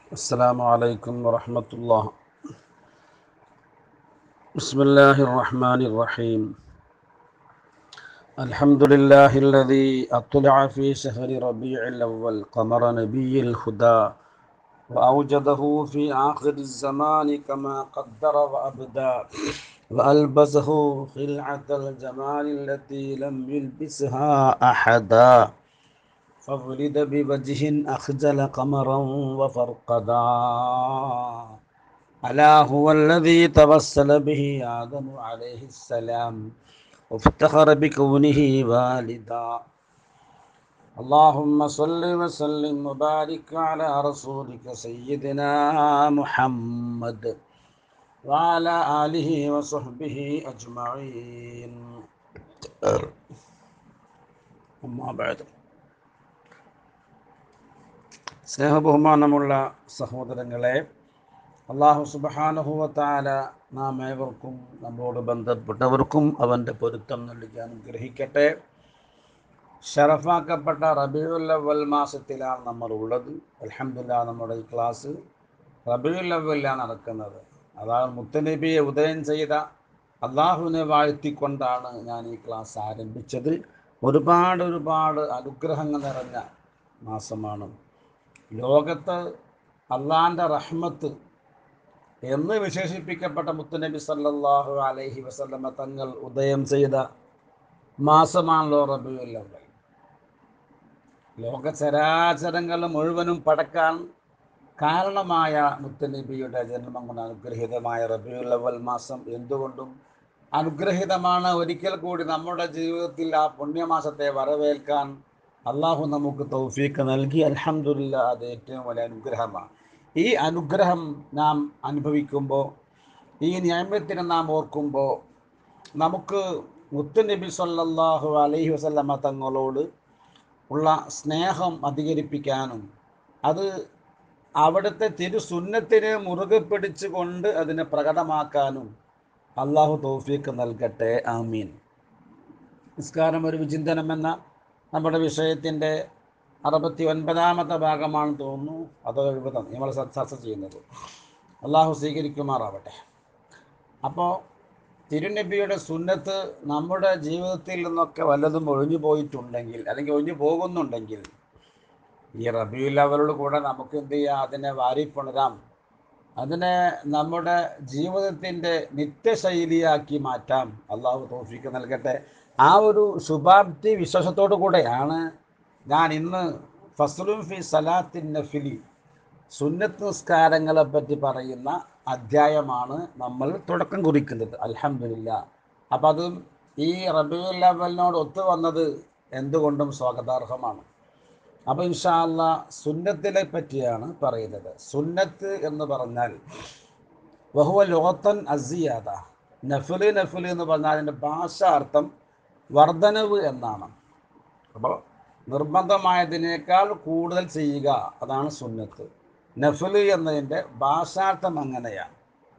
السلام عليكم ورحمة الله بسم الله الرحمن الرحيم الحمد لله الذي أطلع في شهر ربيع الأول قمر نبي الهدى وأوجده في آخر الزمان كما قدر وأبدى وألبسه خلعة الجمال التي لم يلبسها أحدا فولد بوجه أخجل قمرا وفرقدا ألا هو الذي توسل به آدم عليه السلام وافتخر بكونه والدا اللهم صل وسلم وبارك على رسولك سيدنا محمد وعلى آله وصحبه أجمعين أما بعد സ്നേഹബഹുമാനമുള്ള സഹോദരങ്ങളെ അള്ളാഹു സുബഹാനുഭവത്താല നാം ഏവർക്കും നമ്മോട് ബന്ധപ്പെട്ടവർക്കും അവൻ്റെ പൊരുത്തം നൽകി അനുഗ്രഹിക്കട്ടെ ഷറഫാക്കപ്പെട്ട റബിയുല്ലവൽ മാസത്തിലാണ് നമ്മൾ ഉള്ളത് അലഹമില്ല നമ്മുടെ ഈ ക്ലാസ് റബിയുല്ലവലിലാണ് നടക്കുന്നത് അതാണ് മുത്തനബിയെ ഉദയം ചെയ്ത അള്ളാഹുവിനെ വാഴ്ത്തിക്കൊണ്ടാണ് ഞാൻ ഈ ക്ലാസ് ആരംഭിച്ചത് ഒരുപാട് ഒരുപാട് അനുഗ്രഹങ്ങൾ നിറഞ്ഞ മാസമാണ് ലോകത്ത് അള്ളാൻ്റെ റഹ്മത്ത് എന്ന് വിശേഷിപ്പിക്കപ്പെട്ട മുത്തുനബി സല്ലല്ലാഹു അലൈഹി വസല്ലമ തങ്ങൾ ഉദയം ചെയ്ത മാസമാണല്ലോ റബിയുൽ അവൽ ലോക ചരാചരങ്ങൾ മുഴുവനും പടക്കാൻ കാരണമായ മുത്തുനബിയുടെ ജന്മം കൊണ്ട് അനുഗ്രഹീതമായ റബിയുൽ അവൽ മാസം എന്തുകൊണ്ടും അനുഗ്രഹീതമാണ് ഒരിക്കൽ കൂടി നമ്മുടെ ജീവിതത്തിൽ ആ പുണ്യമാസത്തെ വരവേൽക്കാൻ അള്ളാഹു നമുക്ക് തൗഫീക്ക് നൽകി അലഹമില്ല അത് ഏറ്റവും വലിയ അനുഗ്രഹമാണ് ഈ അനുഗ്രഹം നാം അനുഭവിക്കുമ്പോൾ ഈ ന്യായത്തിനെ നാം ഓർക്കുമ്പോൾ നമുക്ക് മുത്തുനബി സല്ലല്ലാഹു അലൈഹി വസല്ലമ തങ്ങളോട് ഉള്ള സ്നേഹം അധികരിപ്പിക്കാനും അത് അവിടുത്തെ തിരുസുന്നത്തിനെ മുറുകെ പിടിച്ചുകൊണ്ട് അതിനെ പ്രകടമാക്കാനും അള്ളാഹു തൗഫീക്ക് നൽകട്ടെ ആമീൻ നിസ്കാരം ഒരു വിചിന്തനം എന്ന നമ്മുടെ വിഷയത്തിൻ്റെ അറുപത്തി ഒൻപതാമത്തെ ഭാഗമാണെന്ന് തോന്നുന്നു അത് എഴുപതാണ് നമ്മൾ ചർച്ച ചെയ്യുന്നത് അള്ളാഹു സ്വീകരിക്കുമാറാവട്ടെ അപ്പോൾ തിരുനബിയുടെ സുന്നത്ത് നമ്മുടെ ജീവിതത്തിൽ നിന്നൊക്കെ വല്ലതും ഒഴിഞ്ഞു പോയിട്ടുണ്ടെങ്കിൽ അല്ലെങ്കിൽ ഒഴിഞ്ഞു പോകുന്നുണ്ടെങ്കിൽ ഈ റബിയുൽ അവരോട് കൂടെ നമുക്ക് എന്ത് ചെയ്യാം അതിനെ വാരിപ്പുണരാം അതിനെ നമ്മുടെ ജീവിതത്തിൻ്റെ നിത്യശൈലിയാക്കി മാറ്റാം അള്ളാഹു തോഫിക്ക് നൽകട്ടെ ആ ഒരു ശുഭാപ്തി വിശ്വാസത്തോടു കൂടെയാണ് ഞാൻ ഇന്ന് ഫസ്ലും ഫി സലാത്തിൻ നഫിലി സുന്നത്ത് നിസ്കാരങ്ങളെ പറ്റി പറയുന്ന അധ്യായമാണ് നമ്മൾ തുടക്കം കുറിക്കുന്നത് അലഹമില്ല അപ്പം അതും ഈ റബിയുൽ അവലിനോട് ഒത്തു വന്നത് എന്തുകൊണ്ടും സ്വാഗതാർഹമാണ് അപ്പോൾ ഇൻഷാല്ല സുന്നത്തിനെ പറ്റിയാണ് പറയുന്നത് സുന്നത്ത് എന്ന് പറഞ്ഞാൽ വഹുവ ലോത്തൻ അസിയാദ നഫുല് നഫുല് എന്ന് പറഞ്ഞാൽ അതിൻ്റെ ഭാഷാർത്ഥം വർധനവ് എന്നാണ് അപ്പോൾ നിർബന്ധമായതിനേക്കാൾ കൂടുതൽ ചെയ്യുക അതാണ് സുന്നത്ത് നഫുല് എന്നതിൻ്റെ ഭാഷാർത്ഥം അങ്ങനെയാണ്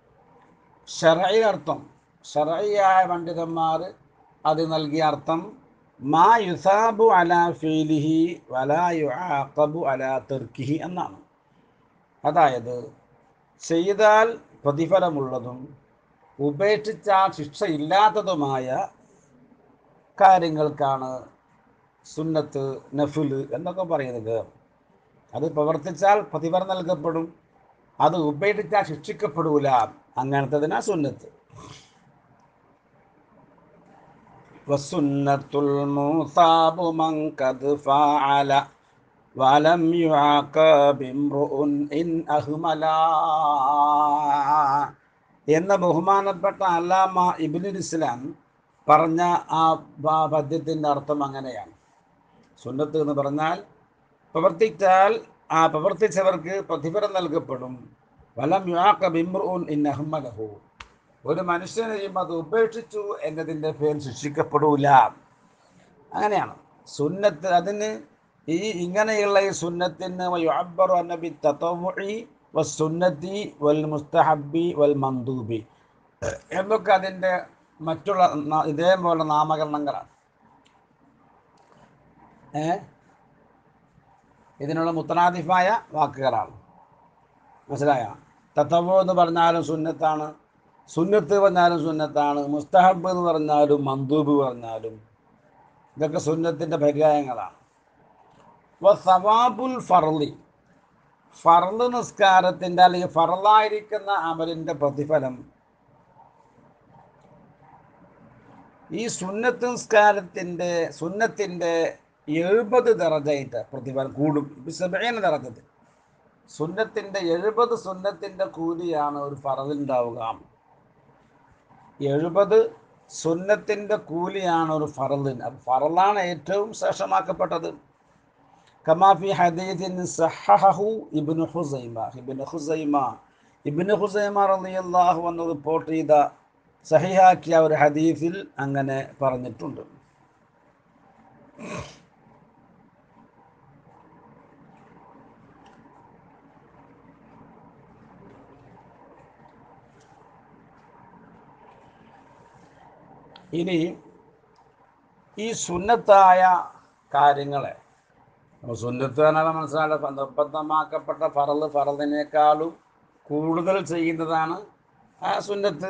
ഷറൈ അർത്ഥം ഷറയായ പണ്ഡിതന്മാർ അത് നൽകിയ അർത്ഥം മാ യുസാബു അല ഫീലിഹി വലാ യുആഖബു അല തെർക്കിഹി എന്നാണ് അതായത് ചെയ്താൽ പ്രതിഫലമുള്ളതും ഉപേക്ഷിച്ചാൽ ശിക്ഷയില്ലാത്തതുമായ കാര്യങ്ങൾക്കാണ് സുന്നത്ത് നഫുല് എന്നൊക്കെ പറയുന്നത് അത് പ്രവർത്തിച്ചാൽ പ്രതിഫലം നൽകപ്പെടും അത് ഉപേക്ഷിച്ചാൽ ശിക്ഷിക്കപ്പെടൂല അങ്ങനത്തതിനാ സുന്നത്ത് വസുന്നത്തുൽ മൂസാബു മൻ ഖദ് ഫഅല വലം യുഅഖബ് ഇംറുഉൻ ഇൻ അഹ്മല എന്ന ബഹുമാനപ്പെട്ട അല്ലാമ ഇബ്നുൽ ഇസ്ലാം പറഞ്ഞ ആ പദ്യത്തിൻ്റെ അർത്ഥം അങ്ങനെയാണ് സുന്നത്ത് എന്ന് പറഞ്ഞാൽ പ്രവർത്തിച്ചാൽ ആ പ്രവർത്തിച്ചവർക്ക് പ്രതിഫലം നൽകപ്പെടും വലം യുആഖബിമ്രുൻ ഇൻ അഹ്മലഹു ഒരു മനുഷ്യനെയും അത് ഉപേക്ഷിച്ചു എന്നതിൻ്റെ പേരിൽ ശിക്ഷിക്കപ്പെടൂല അങ്ങനെയാണ് സുന്നത്ത് അതിന് ഈ ഇങ്ങനെയുള്ള ഈ സുന്നത്തിന് യുഅബ്ബറു അന്നബി തതവുഇ വസുന്നത്തി വൽ മുസ്തഹബി വൽ മന്ദൂബി എന്നൊക്കെ അതിൻ്റെ മറ്റുള്ള ഇതേപോലെ നാമകരണങ്ങളാണ് ഏ ഇതിനുള്ള മുത്തനാദിഫായ വാക്കുകളാണ് മനസ്സിലായ തത്തവോ എന്ന് പറഞ്ഞാലും സുന്നത്താണ് സുന്നത്ത് പറഞ്ഞാലും സുന്നത്താണ് മുസ്തഹബ് എന്ന് പറഞ്ഞാലും മന്ദൂബ് പറഞ്ഞാലും ഇതൊക്കെ സുന്നത്തിൻ്റെ പര്യായങ്ങളാണ് അപ്പോൾ സവാബുൽ ഫർലി ഫർള് നിസ്കാരത്തിൻ്റെ അല്ലെങ്കിൽ ഫറലായിരിക്കുന്ന അമലിൻ്റെ പ്രതിഫലം ഈ സുന്നത്ത് നിസ്കാരത്തിൻ്റെ സുന്നത്തിൻ്റെ എഴുപത് ദറജയായിട്ട് പ്രതിഫലം കൂടും സബേന ദറജത്തിൽ സുന്നത്തിൻ്റെ എഴുപത് സുന്നത്തിൻ്റെ കൂലിയാണ് ഒരു ഫറലുണ്ടാവുക എഴുപത് സുന്നത്തിൻ്റെ കൂലിയാണ് ഒരു ഫറലിന് അപ്പം ഫറലാണ് ഏറ്റവും ശ്രേഷ്ഠമാക്കപ്പെട്ടത് കമാഫി ഹദീദിൻ സഹഹു ഇബ്നു ഹുസൈമ ഇബ്നു ഹുസൈമ ഇബ്നു ഹുസൈമ റളിയല്ലാഹു അൻഹു റിപ്പോർട്ട് ചെയ്ത സഹിഹാക്കിയ ഒരു ഹദീസിൽ അങ്ങനെ പറഞ്ഞിട്ടുണ്ട് ഇനി ഈ സുന്നത്തായ കാര്യങ്ങളെ അപ്പോൾ സുന്നത്ത് എന്നാൽ മനസ്സിലായ നിർബന്ധമാക്കപ്പെട്ട ഫറല് ഫറലിനേക്കാളും കൂടുതൽ ചെയ്യുന്നതാണ് ആ സുന്നത്ത്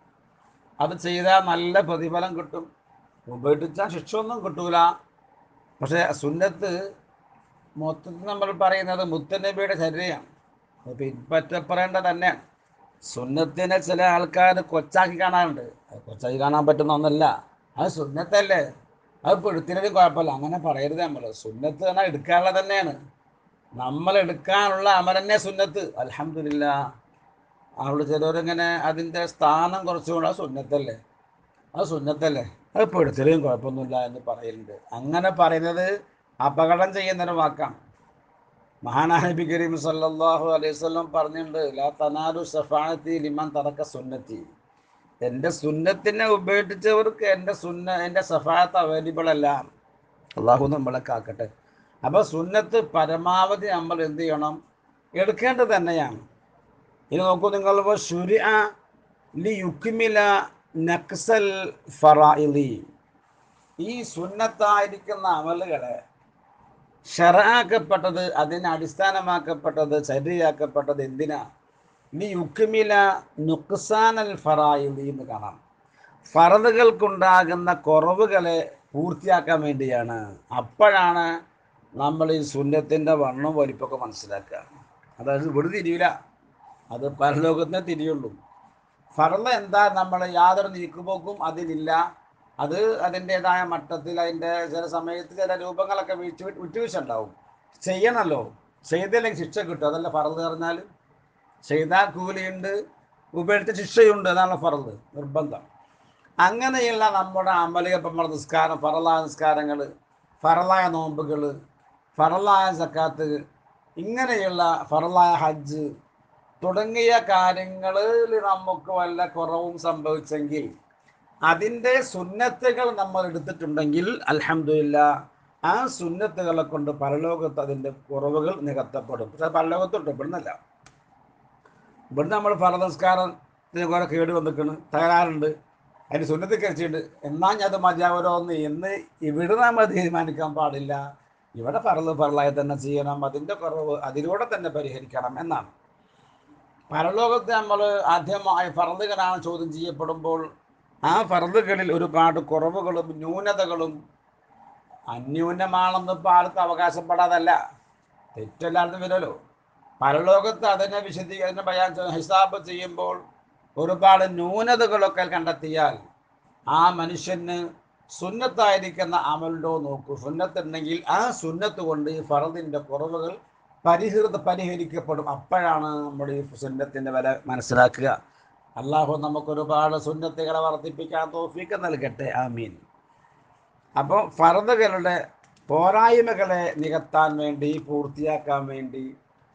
അത് ചെയ്താൽ നല്ല പ്രതിഫലം കിട്ടും ഉപേക്ഷിച്ചാൽ ശിക്ഷയൊന്നും കിട്ടൂല പക്ഷേ സുന്നത്ത് മൊത്തത്തിൽ നമ്മൾ പറയുന്നത് മുത്തനബിയുടെ ശരീരമാണ് അത് പിൻപറ്റപ്പെടേണ്ടത് തന്നെയാണ് സുന്നത്തിനെ ചില ആൾക്കാർ കൊച്ചാക്കി കാണാറുണ്ട് അത് കൊച്ചാക്കി കാണാൻ പറ്റുന്ന ഒന്നല്ല അത് സുന്നത്തല്ലേ അത് പെടുത്തിനൊരു കുഴപ്പമില്ല അങ്ങനെ പറയരുത് നമ്മൾ സുന്നത്ത് പറഞ്ഞാൽ എടുക്കാനുള്ളത് തന്നെയാണ് നമ്മൾ എടുക്കാനുള്ള അമരന്നെ സുന്നത്ത് അലഹമില്ല അവിടെ ചിലവരിങ്ങനെ അതിൻ്റെ സ്ഥാനം കുറച്ചുകൊണ്ട് അത് സുന്നത്തല്ലേ അത് സുന്നത്തല്ലേ അത് പെടുത്തലും കുഴപ്പമൊന്നുമില്ല എന്ന് പറയലുണ്ട് അങ്ങനെ പറയുന്നത് അപകടം ചെയ്യുന്നൊരു വാക്കാണ് മഹാനായ നബി കരീം സല്ലല്ലാഹു അലൈഹി വസല്ലം പറഞ്ഞിട്ടുണ്ട് ലാ തനാലു സഫാനത്തി ലിമൻ തറക്ക സുന്നത്തി എൻ്റെ സുന്നത്തിനെ ഉപേക്ഷിച്ചവർക്ക് എൻ്റെ സുന്ന എൻ്റെ സഫാത്ത് അവൈലബിൾ അല്ല അള്ളാഹു നമ്മളെ കാക്കട്ടെ അപ്പോൾ സുന്നത്ത് പരമാവധി നമ്മൾ എന്ത് ചെയ്യണം എടുക്കേണ്ടത് തന്നെയാണ് ഇനി നോക്കൂ നിങ്ങൾ ശുരി ലി യുക്മില നക്സൽ ഫറായിലി ഈ സുന്നത്തായിരിക്കുന്ന അമലുകളെ ഷറാക്കപ്പെട്ടത് അതിന് അടിസ്ഥാനമാക്കപ്പെട്ടത് ചര്യയാക്കപ്പെട്ടത് എന്തിനാ നീ യുക്മില നുക്സാനൽ ഫറായിലി എന്ന് കാണാം ഫറദുകൾക്കുണ്ടാകുന്ന കുറവുകളെ പൂർത്തിയാക്കാൻ വേണ്ടിയാണ് അപ്പോഴാണ് നമ്മൾ ഈ സുന്നത്തിൻ്റെ വണ്ണം വലിപ്പമൊക്കെ മനസ്സിലാക്കുക അതായത് ഇവിടെ തിരിയില്ല അത് പരലോകത്തിനെ തിരിയുള്ളൂ ഫറല എന്താ നമ്മൾ യാതൊരു നീക്കുപോക്കും അതിലില്ല അത് അതിൻ്റെതായ മട്ടത്തിൽ അതിൻ്റെ ചില സമയത്ത് ചില രൂപങ്ങളൊക്കെ വീഴ്ച വിട്ടുവീഴ്ച ഉണ്ടാവും ചെയ്യണമല്ലോ ചെയ്തില്ലെങ്കിൽ ശിക്ഷ കിട്ടും അതല്ല ഫറല് പറഞ്ഞാൽ ചെയ്താൽ കൂലിയുണ്ട് ഉപേക്ഷിച്ച ശിക്ഷയുണ്ട് അതാണ് ഫറല് നിർബന്ധം അങ്ങനെയുള്ള നമ്മുടെ അമലിക നമ്മുടെ നിസ്കാരം ഫറലായ നിസ്കാരങ്ങൾ ഫറലായ നോമ്പുകൾ ഫറലായ സക്കാത്ത് ഇങ്ങനെയുള്ള ഫറലായ ഹജ്ജ് തുടങ്ങിയ കാര്യങ്ങളിൽ നമുക്ക് വല്ല കുറവും സംഭവിച്ചെങ്കിൽ അതിൻ്റെ സുന്നത്തുകൾ നമ്മൾ എടുത്തിട്ടുണ്ടെങ്കിൽ അൽഹംദുലില്ല ആ സുന്നത്തുകളെ കൊണ്ട് പരലോകത്ത് അതിൻ്റെ കുറവുകൾ നികത്തപ്പെടും പക്ഷെ പരലോകത്തോട്ട് ഇവിടുന്നല്ല ഇവിടുന്ന് നമ്മൾ ഫലനസ്കാരത്തിന് കുറെ കേട് വന്നിക്കണ് തകരാറുണ്ട് അതിന് സുന്നത്ത് കഴിച്ചിട്ടുണ്ട് എന്നാൽ ഞാൻ അത് മതിയാവരോ എന്ന് എന്ന് ഇവിടെ നമ്മൾ തീരുമാനിക്കാൻ പാടില്ല ഇവിടെ പറല് പറലായി തന്നെ ചെയ്യണം അതിൻ്റെ കുറവ് അതിലൂടെ തന്നെ പരിഹരിക്കണം എന്നാണ് പരലോകത്ത് നമ്മൾ ആദ്യമായി ഫറലുകളാണ് ചോദ്യം ചെയ്യപ്പെടുമ്പോൾ ആ ഫറലുകളിൽ ഒരുപാട് കുറവുകളും ന്യൂനതകളും അന്യൂനമാണെന്ന് ഇപ്പോൾ ആർക്കും അവകാശപ്പെടാതല്ല തെറ്റല്ലാതെ വരുമല്ലോ പരലോകത്ത് അതിനെ വിശദീകരണം ബയാൻ ഹിസാബ് ചെയ്യുമ്പോൾ ഒരുപാട് ന്യൂനതകളൊക്കെ കണ്ടെത്തിയാൽ ആ മനുഷ്യന് സുന്നത്തായിരിക്കുന്ന അമലുണ്ടോ നോക്കൂ സുന്നത്തുണ്ടെങ്കിൽ ആ സുന്നത്ത് കൊണ്ട് ഈ ഫറദിൻ്റെ കുറവുകൾ പരിഹൃത പരിഹരിക്കപ്പെടും അപ്പോഴാണ് നമ്മൾ ഈ സുന്നത്തിൻ്റെ വില മനസ്സിലാക്കുക അള്ളാഹു നമുക്കൊരുപാട് സുന്നത്തുകളെ വർദ്ധിപ്പിക്കാൻ തോഫിക്ക് നൽകട്ടെ ആമീൻ അപ്പോൾ ഫറദുകളുടെ പോരായ്മകളെ നികത്താൻ വേണ്ടി പൂർത്തിയാക്കാൻ വേണ്ടി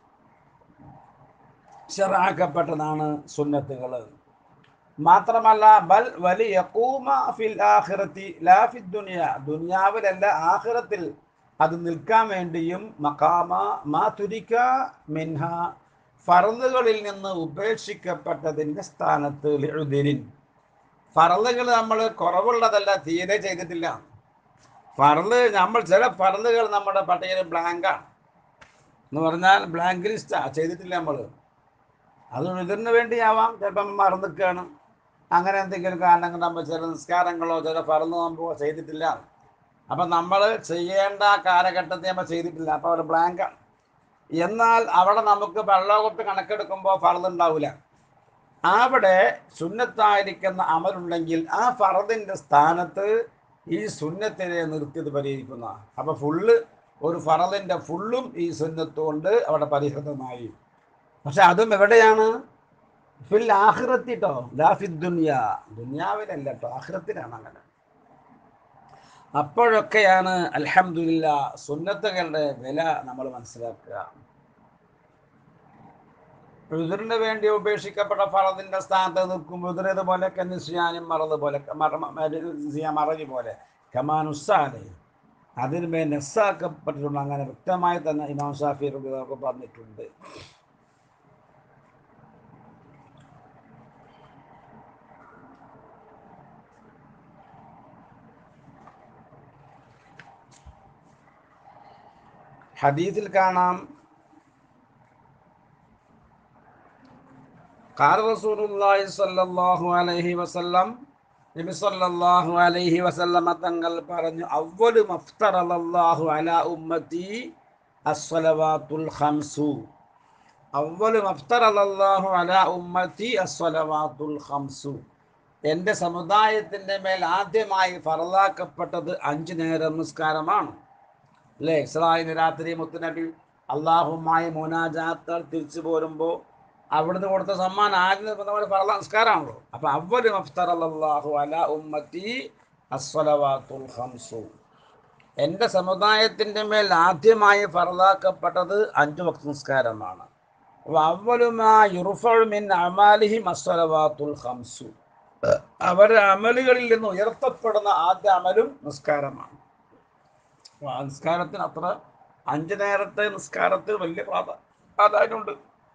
ഷെറാക്കപ്പെട്ടതാണ് സുന്നത്തുകൾ മാത്രമല്ല ബൽ വലിയ ഫിൽ ആഖിറത്തി ലാ ഫി ദുനിയ ദുനിയാവിലല്ല ആഖിറത്തിൽ അത് നിൽക്കാൻ വേണ്ടിയും മക്കാമ മാ തുരിക്ക മിൻഹ ഫറലുകളിൽ നിന്ന് ഉപേക്ഷിക്കപ്പെട്ടതിൻ്റെ സ്ഥാനത്ത് ലിഉദിരിൻ ഫറലുകൾ നമ്മൾ കുറവുള്ളതല്ല തീരെ ചെയ്തിട്ടില്ല ഫറല് നമ്മൾ ചില ഫറലുകൾ നമ്മുടെ പട്ടികയിൽ ബ്ലാങ്കാണ് എന്ന് പറഞ്ഞാൽ ബ്ലാങ്ക് ലിസ്റ്റാ ചെയ്തിട്ടില്ല നമ്മൾ അത് ഇതിന് വേണ്ടിയാവാം ചിലപ്പം മറന്നിക്കുകയാണ് അങ്ങനെ എന്തെങ്കിലും കാരണങ്ങൾ നമ്മൾ ചില നിസ്കാരങ്ങളോ ചില പറന്ന് നോമ്പോ ചെയ്തിട്ടില്ല അപ്പം നമ്മൾ ചെയ്യേണ്ട കാലഘട്ടത്തെ നമ്മൾ ചെയ്തിട്ടില്ല അപ്പോൾ അവിടെ ബ്ലാങ്കാണ് എന്നാൽ അവിടെ നമുക്ക് വെള്ളമൊക്കെ കണക്കെടുക്കുമ്പോൾ ഫറതുണ്ടാവില്ല അവിടെ സുന്നത്തായിരിക്കുന്ന അമലുണ്ടെങ്കിൽ ആ ഫറദിൻ്റെ സ്ഥാനത്ത് ഈ സുന്നത്തിനെ നിർത്തിയത് പരിഹരിക്കുന്ന അപ്പോൾ ഫുള്ള് ഒരു ഫറദിൻ്റെ ഫുള്ളും ഈ സുന്നത്ത് കൊണ്ട് അവിടെ പരിഹൃതമായി പക്ഷെ അതും എവിടെയാണ് ഫിൽ ആഹ്റത്തി കേട്ടോ ലാഫി ദുനിയ ദുനിയാവിലല്ല കേട്ടോ ആഹ്റത്തിലാണ് അങ്ങനെ അപ്പോഴൊക്കെയാണ് അൽഹംദുലില്ല സുന്നത്തുകളുടെ വില നമ്മൾ മനസ്സിലാക്കുക ഉതിറിന് വേണ്ടി ഉപേക്ഷിക്കപ്പെട്ട ഫറദിന്റെ സ്ഥാനത്ത് നിൽക്കും ഉതിരത് പോലെ കന്നിസ്യാനും മറത് പോലെ മറവി പോലെ കമാനുസാലെ അതിനുമേൽ നെസ്സാക്കപ്പെട്ടിട്ടുണ്ട് അങ്ങനെ വ്യക്തമായി തന്നെ ഇമാം ഷാഫി റബിയൊക്കെ പറഞ്ഞിട്ടുണ്ട് ഹദീസിൽ കാണാം قال رسول الله صلى الله عليه وسلم നബി സല്ലല്ലാഹു അലൈഹി വസല്ലമ തങ്ങൾ പറഞ്ഞു അവലു മഫ്തറല്ലാഹു അലാ ഉമ്മത്തി അസ്സലവാത്തുൽ ഖംസു അവലു മഫ്തറല്ലാഹു അലാ ഉമ്മത്തി അസ്സലവാത്തുൽ ഖംസു എൻ്റെ സമുദായത്തിൻ്റെ മേൽ ആദ്യമായി ഫറലാക്കപ്പെട്ടത് അഞ്ച് നേരം നിസ്കാരമാണ് അല്ലേ ഇസ്രായേൽ രാത്രി മുത്തുനബി അള്ളാഹുമായി മുനാജാത്തർ തിരിച്ചു പോരുമ്പോൾ അവിടുന്ന് കൊടുത്ത സമ്മാനം ആദ്യം നമ്മുടെ ഫറല നിസ്കാരമാണല്ലോ അപ്പൊ അവല് മഫ്തർ അല്ലാഹു അല ഉമ്മത്തി അസ്വലവാത്തുൽ ഖംസു എൻ്റെ സമുദായത്തിൻ്റെ മേൽ ആദ്യമായി ഫറലാക്കപ്പെട്ടത് അഞ്ചു വക്ത നിസ്കാരമാണ് അവലുമാ യുറുഫഉ മിൻ അമാലിഹിം അസ്വലവാത്തുൽ ഖംസു അവരുടെ അമലുകളിൽ നിന്ന് ഉയർത്തപ്പെടുന്ന ആദ്യ അമലും നിസ്കാരമാണ് അപ്പൊ ആ നിസ്കാരത്തിന് അത്ര അഞ്ചു നേരത്തെ നിസ്കാരത്തിന് വലിയ പ്രാധാ- പ്രാധാന്യമുണ്ട്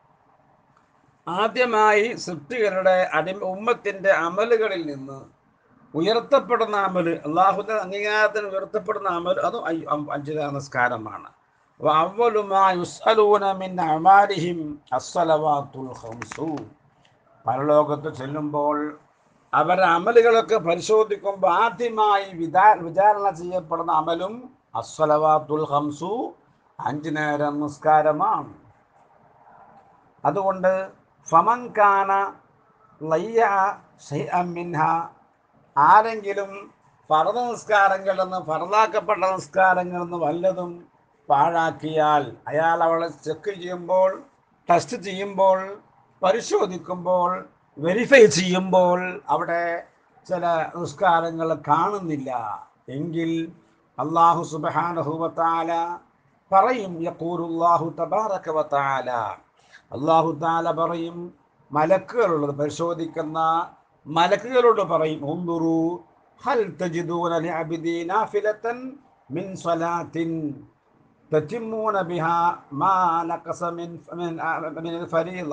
ആദ്യമായി സൃഷ്ടികളുടെ അടിമ ഉമ്മത്തിന്റെ അമലുകളിൽ നിന്ന് ഉയർത്തപ്പെടുന്ന അമല് അള്ളാഹുന്റെ അംഗീകാരത്തിന് ഉയർത്തപ്പെടുന്ന അമൽ അതും അയ്യ- അം- അഞ്ചു നേര നിസ്കാരമാണ് وأول ما يسألون من أعمالهم الصلوات الخمس പരലോകത്ത് ചെല്ലുമ്പോൾ അവരുടെ അമലുകളൊക്കെ പരിശോധിക്കുമ്പോൾ ആദ്യമായി വിധാ വിചാരണ ചെയ്യപ്പെടുന്ന അമലും അസ്വലവാത്തുൽ ഹംസു അഞ്ചു നേരം നിസ്കാരമാണ് അതുകൊണ്ട് ഫമൻ കാന ലയ്യ ഷൈഅൻ മിൻഹ ആരെങ്കിലും ഫറദ നിസ്കാരങ്ങളിൽ നിന്ന് ഫറദാക്കപ്പെട്ട നിസ്കാരങ്ങളിൽ നിന്ന് വല്ലതും പാഴാക്കിയാൽ അയാൾ അവളെ ചെക്ക് ചെയ്യുമ്പോൾ ടെസ്റ്റ് ചെയ്യുമ്പോൾ പരിശോധിക്കുമ്പോൾ വെരിഫൈ ചെയ്യുമ്പോൾ അവിടെ ചില നിസ്കാരങ്ങൾ കാണുന്നില്ല എങ്കിൽ അള്ളാഹു സുബാനഹുവത്താല പറയും യക്കൂറുല്ലാഹു തബാറക വതാല അള്ളാഹു താല പറയും മലക്കുകളുള്ളത് പരിശോധിക്കുന്ന മലക്കുകളോട് പറയും ഉന്തുറു ഹൽ തജിദൂന ലിഅബ്ദി നാഫിലതൻ മിൻ സ്വലാത്തിൻ തതിമ്മൂന ബിഹാ മാ നഖസ മിൻ മിൻ മിൻ ഫരീള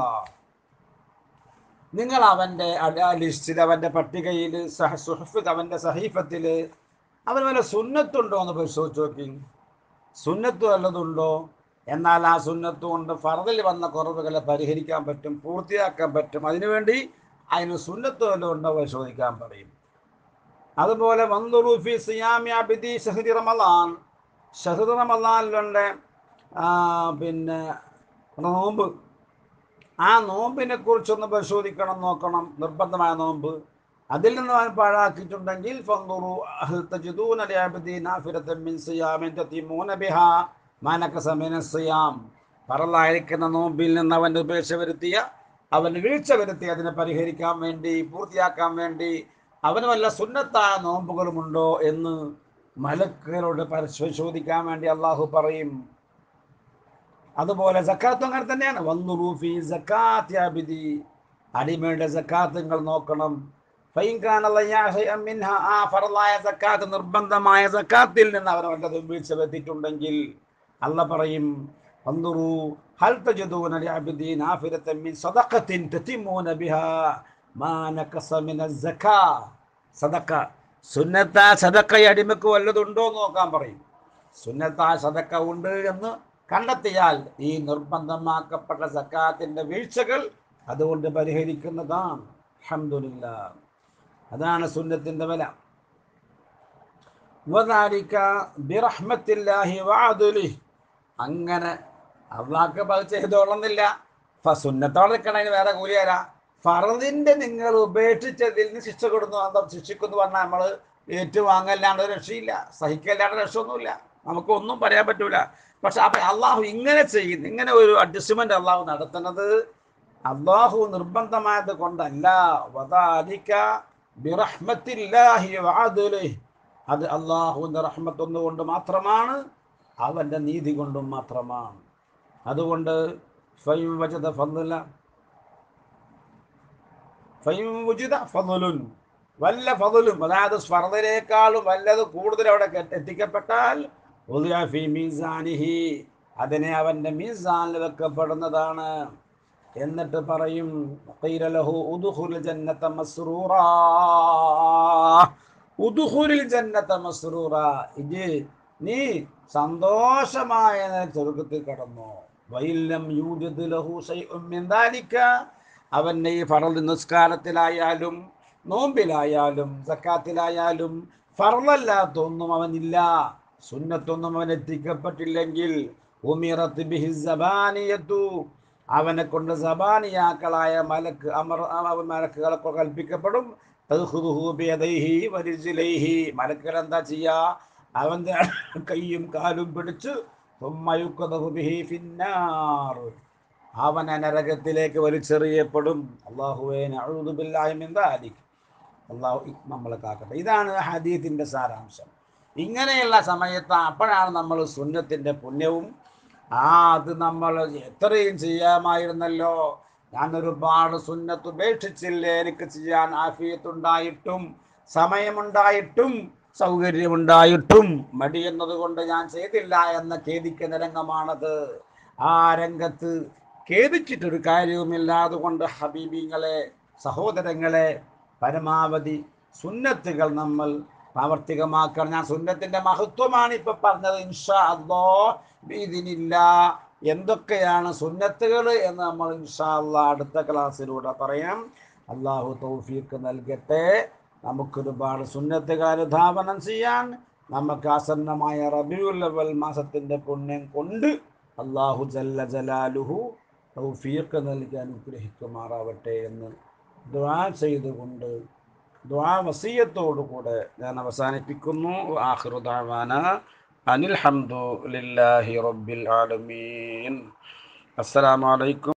നിങ്ങൾ അവൻ്റെ ലിസ്റ്റിൽ അവൻ്റെ പട്ടികയിൽ സഹ സുഹഫ് അവൻ്റെ സഹീഫത്തിൽ അവന് വല്ല സുന്നത്തുണ്ടോ എന്ന് പരിശോധിച്ച് നോക്കി സുന്നത്ത് വല്ലതുണ്ടോ എന്നാൽ ആ സുന്നത്ത് കൊണ്ട് ഫറദിൽ വന്ന കുറവുകളെ പരിഹരിക്കാൻ പറ്റും പൂർത്തിയാക്കാൻ പറ്റും അതിനുവേണ്ടി അതിന് സുന്നത്ത് വല്ലതും ഉണ്ടോ പരിശോധിക്കാൻ പറയും അതുപോലെ വന്നുറൂഫി സിയാമി അബിദി ഷഹദി റമലാൻ ഷഹദ് റമലാനിലുണ്ട് പിന്നെ നോമ്പ് ആ നോമ്പിനെ കുറിച്ചൊന്ന് പരിശോധിക്കണം നോക്കണം നിർബന്ധമായ നോമ്പ് അതിൽ നിന്ന് അവൻ പാഴാക്കിയിട്ടുണ്ടെങ്കിൽ ഫന്ദുറു ഹൽ തജിദൂന ലിഅബ്ദി നാഫിറത്തൻ മിൻ സിയാമിൻ തതിമൂന ബിഹാ മാനക സമീന സിയാം പറലായിരിക്കുന്ന നോമ്പിൽ നിന്ന് അവൻ്റെ ഉപേക്ഷ വരുത്തിയ അവന് വീഴ്ച വരുത്തി അതിനെ പരിഹരിക്കാൻ വേണ്ടി പൂർത്തിയാക്കാൻ വേണ്ടി അവന് വല്ല സുന്നത്തായ നോമ്പുകളുമുണ്ടോ എന്ന് മലക്കുകളോട് പരിശോധിക്കാൻ വേണ്ടി അള്ളാഹു പറയും അതുപോലെ സക്കാത്തും അങ്ങനെ തന്നെയാണ് വന്നുറൂഫി സക്കാത്ത് യാബിദി അടിമയുടെ സക്കാത്ത് നിങ്ങൾ നോക്കണം മിൻഹ ആ ഫറലായ സക്കാത്ത് നിർബന്ധമായ സക്കാത്തിൽ നിന്ന് അവർ വല്ലതും വീഴ്ച വരുത്തിയിട്ടുണ്ടെങ്കിൽ അല്ല പറയും വന്നുറു ഹൽ തജദൂന ലിഅബ്ദി നാഫിറത്തൻ മിൻ സദഖത്തിൻ തതിമൂന ബിഹാ മാ നഖസ മിന സക്കാ സദക്ക സുന്നത്ത സദക്ക അടിമക്ക് വല്ലതുണ്ടോ എന്ന് നോക്കാൻ പറയും സുന്നത്ത സദക്ക ഉണ്ട് എന്ന് കണ്ടെത്തിയാൽ ഈ നിർബന്ധമാക്കപ്പെട്ട സക്കാത്തിന്റെ വീഴ്ചകൾ അതുകൊണ്ട് പരിഹരിക്കുന്നതാണ് അൽഹംദുലില്ല അതാണ് സുന്നത്തിൻ്റെ വില വദാലിക ബിറഹ്മത്തില്ലാഹി വഅദുലിഹി അങ്ങനെ അള്ളാഹ്ക്ക് അത് ചെയ്തോളുന്നില്ല സുന്നത്തോടെ നിൽക്കണതിന് വേറെ കൂലി തരാം ഫറദിന്റെ നിങ്ങൾ ഉപേക്ഷിച്ചതിൽ നിന്ന് ശിക്ഷ കൊടുന്നു എന്താ ശിക്ഷിക്കുന്നു പറഞ്ഞാൽ നമ്മൾ ഏറ്റുവാങ്ങല്ലാണ്ട് ഒരു രക്ഷയില്ല സഹിക്കല്ലാണ്ട് രക്ഷയൊന്നുമില്ല നമുക്കൊന്നും പറയാൻ പറ്റൂല പക്ഷെ അപ്പൊ അള്ളാഹു ഇങ്ങനെ ചെയ്യുന്നു ഇങ്ങനെ ഒരു അഡ്ജസ്റ്റ്മെന്റ് അള്ളാഹു നടത്തുന്നത് അള്ളാഹു നിർബന്ധമായത് കൊണ്ടല്ല വദാലിക ബിറഹ്മത്തില്ലാഹി വഅദുലിഹി അത് അള്ളാഹുവിൻ്റെ റഹ്മത്ത് ഒന്നുകൊണ്ട് മാത്രമാണ് അവൻ്റെ നീതി കൊണ്ടും മാത്രമാണ് അതുകൊണ്ട് ഫൈം വജത ഫضല ഫൈം വുജിത ഫضലുൻ വല്ല ഫضലും അതായത് സ്വർദ്ധനേക്കാളും വല്ലത് കൂടുതൽ അവിടെ കെ- എത്തിക്കപ്പെട്ടാൽ ഉദിഅ ഫീ മീസാനിഹി അതിനെ അവൻ്റെ മീസാനിൽ വെക്കപ്പെടുന്നതാണ് എന്നിട്ട് പറയും ഖീല ലഹു ഉദ്ഖുൽ ജന്നത മസ്റൂറാ ഉദ്ഖുലിൽ ജന്നത മസ്റൂറ ഇത് നീ സന്തോഷമായ സ്വർഗത്തിൽ കടന്നു വൈലം യൂജദ് ലഹു ശൈഉം മിൻ ദാലിക അവൻ്റെ ഈ ഫറദ് നിസ്കാരത്തിലായാലും നോമ്പിലായാലും സക്കാത്തിലായാലും ഫറലല്ലാത്തൊന്നും അവനില്ല സുന്നത്തൊന്നും അവൻ എത്തിക്കപ്പെട്ടില്ലെങ്കിൽ ഉമിറത്ത് ബിഹി സബാനിയത്തു അവനെ കൊണ്ട് സബാനിയാക്കളായ മലക്ക് അമർ അവ- മലക്കുകളൊക്കെ കൽപ്പിക്കപ്പെടും തദ്ഖുദുഹു ബിയദൈഹി വരിജ്ലൈഹി മലക്കുകൾ എന്താ ചെയ്യാ അവന്റെ കൈയും കാലും പിടിച്ച് ثم يقذف به في النار. അവൻ ആ നരകത്തിലേക്ക് വലിച്ചെറിയപ്പെടും അള്ളാഹുവേ നഊദു ബില്ലാഹി മിൻ ദാലിക് അള്ളാഹു നമ്മളെ കാക്കട്ടെ ഇതാണ് ഹദീത്തിന്റെ സാരാംശം ഇങ്ങനെയുള്ള സമയത്ത് അപ്പോഴാണ് നമ്മൾ സുന്നത്തിന്റെ പുണ്യവും ആ അത് നമ്മൾ എത്രയും ചെയ്യാമായിരുന്നല്ലോ ഞാൻ ഒരുപാട് സുന്നത്ത് ഉപേക്ഷിച്ചില്ലേ എനിക്ക് ചെയ്യാൻ ആഫിയത്തുണ്ടായിട്ടും സമയമുണ്ടായിട്ടും സൗകര്യമുണ്ടായിട്ടും മടി എന്നതുകൊണ്ട് ഞാൻ ചെയ്തില്ല എന്ന ഖേദിക്കുന്ന രംഗമാണത് ആ രംഗത്ത് ഖേദിച്ചിട്ടൊരു കാര്യവുമില്ല അതുകൊണ്ട് ഹബീബിങ്ങളെ സഹോദരങ്ങളെ പരമാവധി സുന്നത്തുകൾ നമ്മൾ പ്രാവർത്തികമാക്കണം ഞാൻ സുന്നത്തിന്റെ മഹത്വമാണ് ഇപ്പൊ പറഞ്ഞത് ഇൻഷാ അല്ലോ ഇതിനില്ല എന്തൊക്കെയാണ് സുന്നത്തുകൾ എന്ന് നമ്മൾ ഇൻഷാ അല്ലാ അടുത്ത ക്ലാസ്സിലൂടെ പറയാം അള്ളാഹു തൗഫീഖ് നൽകട്ടെ നമുക്കൊരുപാട് സുന്നത്തുകൾ അനുധാവനം ചെയ്യാൻ നമുക്ക് ആസന്നമായ റബിയുൽ അവൽ മാസത്തിന്റെ പുണ്യം കൊണ്ട് അള്ളാഹു ജല്ല ജലാലുഹു തൗഫീഖ് നൽകി അനുഗ്രഹിക്കുമാറാവട്ടെ എന്ന് ദുആ ചെയ്തുകൊണ്ട് ദുആ വസീയത്തോടുകൂടെ ഞാൻ അവസാനിപ്പിക്കുന്നു ആഖിറു ദഅവാന അനിൽ ഹംദു ലില്ലാഹി റബ്ബിൽ ആലമീൻ അസ്സലാമു അലൈക്കും